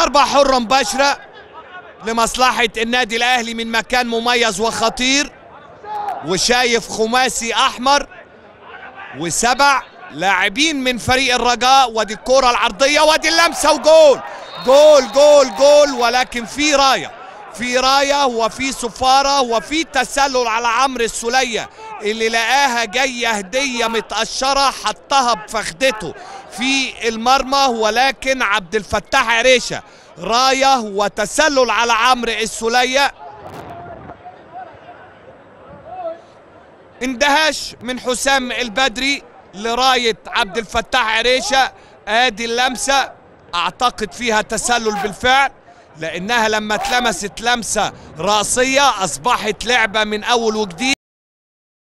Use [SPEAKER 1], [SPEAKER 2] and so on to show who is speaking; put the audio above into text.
[SPEAKER 1] ضربة حرة مباشرة لمصلحة النادي الأهلي من مكان مميز وخطير وشايف خماسي أحمر وسبع لاعبين من فريق الرجاء ودي الكرة العرضية ودي اللمسة وجول جول جول جول ولكن في راية في راية وفي صفارة وفي تسلل على عمرو السولية اللي لقاها جاية هدية متقشرة حطها بفخدته في المرمى ولكن عبد الفتاح عريشة راية وتسلل على عمرو السولية اندهاش من حسام البدري لراية عبد الفتاح عريشة ادي اللمسة اعتقد فيها تسلل بالفعل لانها لما اتلمست لمسة راسية اصبحت لعبة من اول وجديد